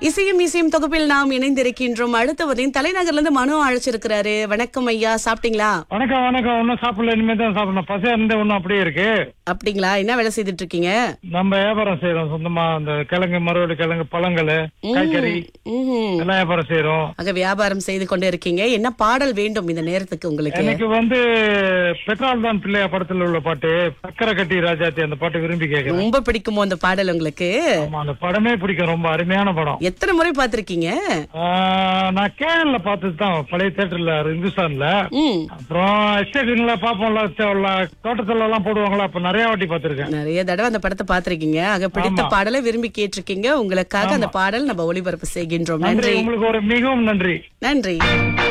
இசையும் இசையும் தொகுப்பில் நாம் இணைந்திருக்கின்றோம் அடுத்தவரின் தலைநகர்ல இருந்து மனு அழைச்சிருக்கிறாரு வணக்கம் ஐயா சாப்பிட்டீங்களா வணக்கம் வணக்கம் ஒன்னும் சாப்பிடல இனிமே தான் சாப்பிடணும் பசியா இருந்த ஒன்னும் அப்படியே இருக்கு அப்படிங்களா என்ன வேலை செய்துட்டு இருக்கீங்க நம்ம வியாபாரம் செய்யறோம் சொந்தமா அந்த கிழங்கு மறுவடி கிழங்கு பழங்கள் காய்கறி ம்ஹும். எல்லாம் வியாபாரம் செய்யறோம் ஆக வியாபாரம் செய்து கொண்டு இருக்கீங்க என்ன பாடல் வேண்டும் இந்த நேரத்துக்கு உங்களுக்கு எனக்கு வந்து பெட்ரோல் தான் பிள்ளையா படத்துல உள்ள பாட்டு சக்கரை கட்டி ராஜாத்தி அந்த பாட்டு விரும்பி கேட்கிறேன் ரொம்ப பிடிக்குமோ அந்த பாடல் உங்களுக்கு ஆமா அந்த படமே பிடிக்கும் ரொம்ப அருமையான படம் எத்தனை முறை பார்த்திருக்கீங்க ஆஹ், நான் கேரள பார்த்தது தான் பழைய தியேட்டர்ல இந்துஸ்தான்ல ம் அப்புறம் எஸ்டேட்ல பாப்போம்ல தே- தோட்டத்துல எல்லாம் போடுவாங்களா அப்ப நிறைய வாட்டி பார்த்திருக்கேன் நிறைய தடவை அந்த படத்தை பார்த்திருக்கீங்க ஆக பிடித்த பாடலை விரும்பி கேட்டிருக்கீங்க உங்களுக்காக அந்த பாடல் நம்ம ஒளிபரப்பு செய்கின்றோம் நன்றி நன்றி உங்களுக்கு ஒரு மிகவும் நன்றி நன்றி